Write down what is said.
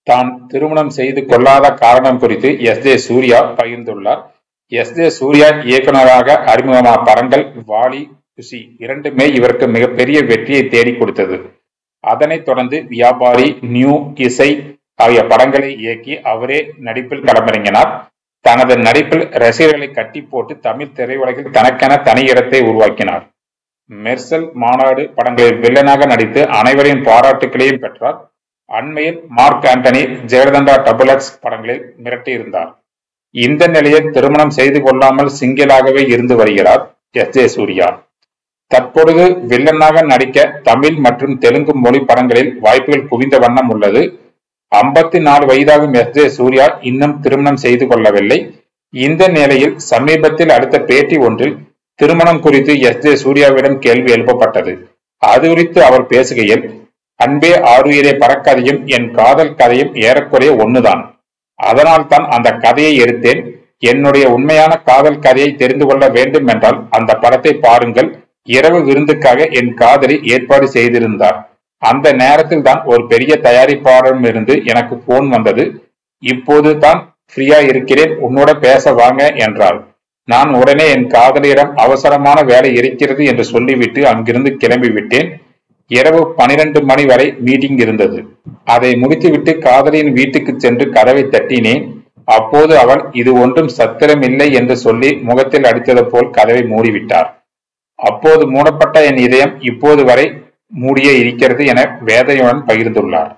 தான் திருமணம் செய்து கொள்ளாத காரணம் குறித்து எஸ் ஜே சூர்யா பகிர்ந்துள்ளார் எஸ் ஜே சூர்யா இயக்குனராக அறிமுகமான படங்கள் வாலி குஷி இரண்டுமே இவருக்கு மிகப்பெரிய வெற்றியை தேடி கொடுத்தது அதனைத் தொடர்ந்து வியாபாரி நியூ இசை ஆகிய படங்களை இயக்கி அவரே நடிப்பில் களமிறங்கினார் தனது நடிப்பில் ரசிகர்களை கட்டி போட்டு தமிழ் திரையுலகில் தனக்கென தனி இடத்தை உருவாக்கினார் மெர்சல் மாநாடு படங்களில் வில்லனாக நடித்து அனைவரின் பாராட்டுகளையும் பெற்றார் அண்மையில் Mark Antony Jayalalithaa double X படங்களில் மிரட்டியிருந்தார் இந்த நிலையில் திருமணம் செய்து கொள்ளாமல் சிங்கிளாகவே இருந்து வருகிறார் எஸ் ஜே சூர்யா தற்பொழுது வில்லனாக நடிக்க தமிழ் மற்றும் தெலுங்கு மொழி படங்களில் வாய்ப்புகள் குவிந்த வண்ணம் உள்ளது ஐம்பத்தி நாலு வயதாகும் எஸ் ஜே சூர்யா இன்னும் திருமணம் செய்து கொள்ளவில்லை இந்த நிலையில் சமீபத்தில் அடுத்த பேட்டி ஒன்றில் திருமணம் குறித்து எஸ் ஜே சூர்யாவிடம் கேள்வி எழுப்பப்பட்டது அது குறித்து அவர் பேசுகையில் அன்பே ஆறுயிரே பறக்கதையும் என் காதல் கதையும் ஏறக்குறைய ஒண்ணுதான் அதனால் தான் அந்த கதையை எடுத்தேன் என்னுடைய உண்மையான காதல் கதையை தெரிந்து கொள்ள வேண்டும் என்றால் அந்த படத்தை பாருங்கள் இரவு விருந்துக்காக என் காதலி ஏற்பாடு செய்திருந்தார் அந்த நேரத்தில் தான் ஒரு பெரிய தயாரிப்பாளரிடமிருந்து எனக்கு போன் வந்தது இப்போது தான் ஃப்ரீயா இருக்கிறேன் உன்னோட பேச வாங்க என்றாள் நான் உடனே என் காதலியிடம் அவசரமான வேலை இருக்கிறது என்று சொல்லிவிட்டு அங்கிருந்து கிளம்பி விட்டேன் இரவு பனிரெண்டு மணி வரை மீட்டிங் இருந்தது அதை முடித்துவிட்டு காதலியின் வீட்டுக்கு சென்று கதவை தட்டினேன் அப்போது அவள் இது ஒன்றும் சத்திரமில்லை என்று சொல்லி முகத்தில் அடித்தது போல் கதவை மூடிவிட்டார் அப்போது மூடப்பட்ட என் இதயம் இப்போது வரை மூடியே இருக்கிறது என வேதனையுடன் பகிர்ந்துள்ளார்